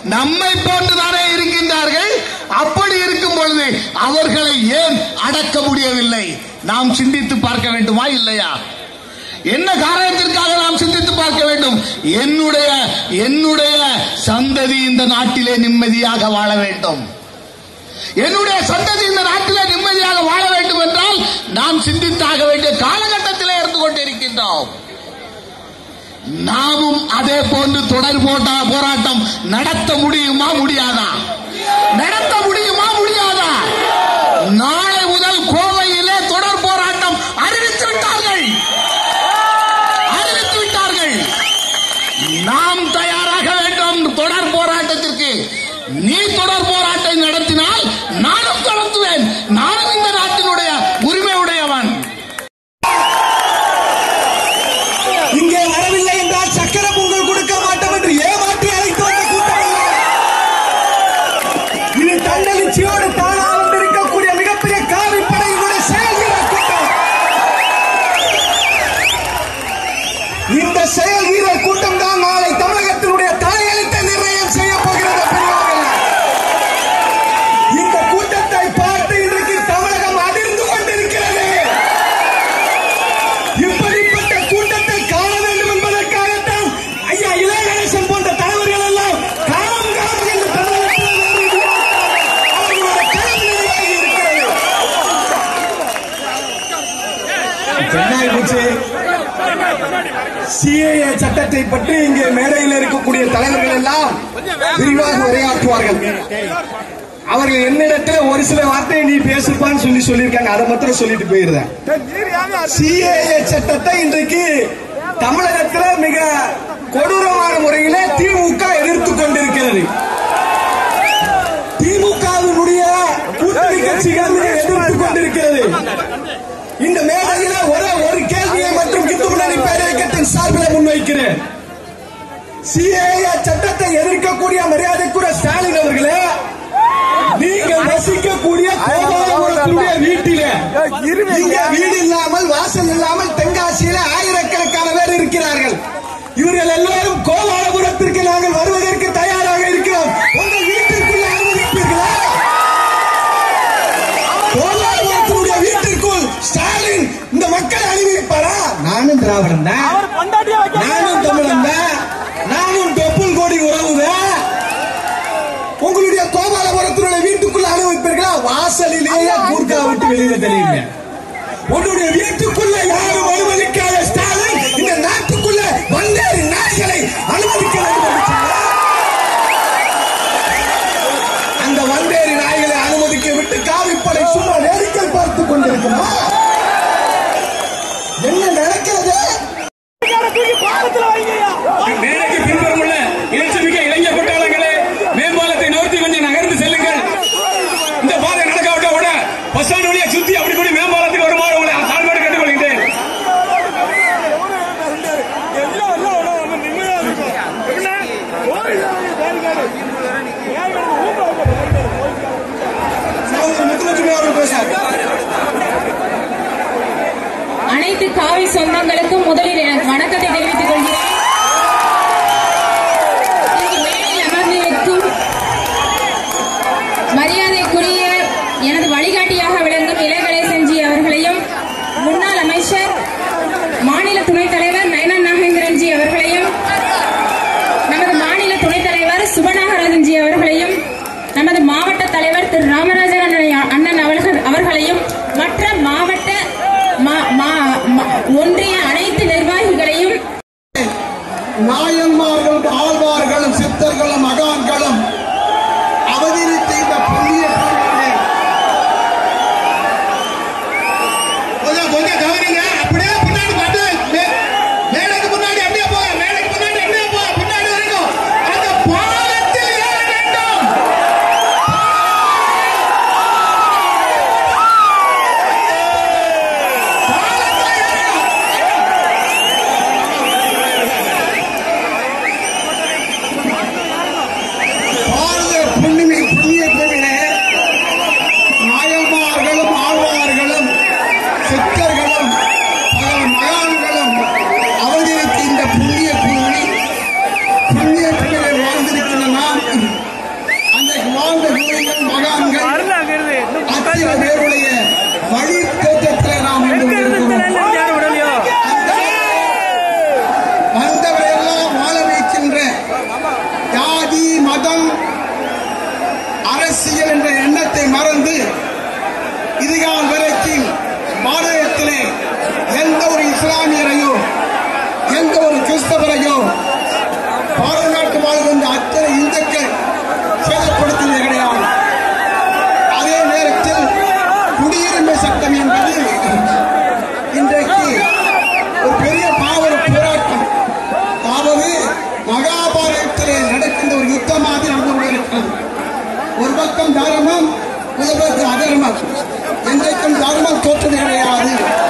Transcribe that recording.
நம்மை போன்றுதானே இருக்கின்றார்கள் அப்படி இருக்கும் பொழுது அவர்களை ஏன் அடக்க முடியவில்லை நாம் சிந்தித்து பார்க்க வேண்டுமா இல்லையா என்ன காரணத்திற்காக நாம் சிந்தித்து பார்க்க வேண்டும் என்னுடைய என்னுடைய சந்ததி இந்த நாட்டிலே நிம்மதியாக வாழ வேண்டும் என்னுடைய சந்ததி இந்த நாட்டிலே நிம்மதியாக வாழ வேண்டும் என்றால் நாம் சிந்தித்தாக வேண்டிய காலகட்டத்திலே இருந்து கொண்டிருக்கின்றோம் நாமும் அதே போன்று தொடர் போட்டா போராட்டம் நடத்த முடியுமா முடியாதா நடத்த முடியுமா முடியாதா நாளை முதல் கோவையிலே தொடர் போராட்டம் அறிவித்து விட்டார்கள் அறிவித்து விட்டார்கள் நாம் தயாராக வேண்டும் தொடர் போராட்டத்திற்கு நீ தொடர் போராட்டம் நடத்தினால் நானும் தொடர்த்துவேன் நானும் இந்த நாட்டினுடைய உரிமை உடையவன் இங்கே வரவில்லை என்றால் சக்கர பொங்கல் கொடுக்க மாட்டோம் என்று ஏமாற்றி அழைத்து வந்த கூட்டம் அல்ல. இது தன்னெழுச்சியோடு தானா வந்திருக்கக்கூடிய மிகப்பெரிய காவி படையினுடைய செயல் வீரர் கூட்டம் இந்த செயல் வீரர் கூட்டம் தான் நாளை தமிழகத்தினுடைய தலையெழுத்தை நிர்ணயம் செய்ய போகிறது பெரியவர்களே. இந்த கூட்டத்தை பார்த்து இன்றைக்கு தமிழகம் அதிர்ந்து கொண்டிருக்கிறது இப்படிப்பட்ட கூட்டத்தை காண வேண்டும் என்பதற்காகத்தான் ஐயா இளைய கணேசன் போன்ற தலைவர்கள் எல்லாம் காலம் காலம் என்று தமிழகத்தில் வருகிறார்கள். அவர்களோட களம் நிறைவாகி இருக்கிறது. பெண்ணாய் போச்சு. CAA சட்டத்தை பற்றி இங்கே மேடையில் இருக்கக்கூடிய தலைவர்கள் எல்லாம் விரிவாக உரையாற்றுவார்கள் அவர்கள் என்னிடத்தில் ஒரு சில வார்த்தையை நீ பேசுப்பான்னு சொல்லி சொல்லியிருக்காங்க அதை மாத்திரம் சொல்லிட்டு போயிருந்தேன் சிஏஏ சட்டத்தை இன்றைக்கு தமிழகத்தில் மிக கொடூரமான முறையிலே திமுக எதிர்த்து கொண்டிருக்கிறது திமுகவினுடைய கூட்டணி கட்சிகள் எதிர்த்து கொண்டிருக்கிறது இந்த மேடையில ஒரே ஒரு கேள்வியை மட்டும் இந்து முன்னணி பேரியக்கத்தின் சார்பில் முன்வைக்கிறேன் சிஏஏ சட்டத்தை எதிர்க்கக்கூடிய மரியாதைக்குரிய ஸ்டாலின் அவர்களே நீங்கள் வசிக்கக்கூடிய கோபாலபுரத்துடைய வீட்டிலே இங்க வீடு இல்லாமல் வாசல் இல்லாமல் தென்காசியில ஆயிரக்கணக்கான பேர் இருக்கிறார்கள் இவர்கள் எல்லோரும் கோபாலபுரத்திற்கு நாங்கள் வருவதற்கு தயாராக இருக்கிறோம் உங்கள் வீட்டிற்குள்ள அனுமதிப்பீர்களா கோபாலபுரத்தினுடைய வீட்டிற்குள் ஸ்டாலின் இந்த மக்களை அனுமதிப்பாரா நானும் திராவிடம் தான் நானும் தமிழன் தான் நானும் தொப்புள் கோடி உறவுதான் உங்களுடைய கோபாலபுரத்தினுடைய வீட்டுக்குள்ள அனுமதிப்பீர்களா வாசலிலேயே கூர்க்கா விட்டு வெளியில தெரியுங்க உன்னுடைய வீட்டுக்குள்ள யாரும் அனுமதிக்காத ஸ்டாலின் இந்த நாட்டுக்குள்ள வந்தேறி நாய்களை அனுமதிக்க வேண்டும் என்று சொன்னார். அந்த வந்தேறி நாய்களை அனுமதிக்க விட்டு காவிப்படை சும்மா வேடிக்கை பார்த்துக் கொண்டிருக்கிறோம் என்ன நடக்கிறது மேடைக்கு பின்புறமுள்ள எழுச்சிமிக்க இளைஞர் பட்டாளங்களே மேம்பாலத்தை நோக்கி கொஞ்சம் நகர்ந்து செல்லுங்கள் இந்த பாதை நடக்காவிட்டா கூட பஸ் ஸ்டாண்ட் வழியா சுத்தி அப்படி கூடி மேம்பாலத்துக்கு வருமாறு உங்களை தாழ்மையோடு கேட்டுக்கொள்கின்றேன் முத்துலட்சுமி அவர்கள் பேசுறாரு அனைத்து காவி சொந்தங்களுக்கும் முதலில் எனக்கு வணக்கத்தை தெரிவித்துக் கொள்கிறேன் இங்கு மேடையில் அமர்ந்திருக்கும் மரியாதைக்குரிய எனது வழிகாட்டியாக விளங்கும் இளகணேசன்ஜி அவர்களையும் முன்னாள் அமைச்சர் மாநில துணைத் தலைவர் நயனா நாகேந்திரன்ஜி அவர்களையும் நமது மாநில துணைத் தலைவர் சுபநாகராஜன்ஜி அவர்களையும் நமது மாவட்ட தலைவர் திரு ராமராஜன் அண்ணன் அண்ணன் அவர்கள் அவர்களையும் மற்ற மாவட்ட மா- மா- மா- ஒன்றிய அனைத்து நிர்வாகிகளையும் நாயன்மார்களும் ஆழ்வார்களும் சித்தர்களும் மகான்களும் அவதரித்த இந்த புண்ணிய பூமியிலே கொஞ்சம் கொஞ்சம் கவனிங்க அப்படியே பின்னாடி வந்து மே- மேடைக்கு முன்னாடி அப்படியே போங்க மேடைக்கு முன்னாடி அப்படியே போங்க பின்னாடி வரைக்கும் அந்த பாலத்தில் ஏற வேண்டும் பாலத்தில் ஏறணும். பாரத புண்ணிய புண்ணிய தேவாலயத்திலே நடக்கின்ற ஒரு யுத்தமாக நடந்து கொண்டிருக்கிறது ஒரு பக்கம் தர்மம் ஒரு பக்கம் அதர்மம் என்றைக்கும் தர்மம் தோற்றது கிடையாது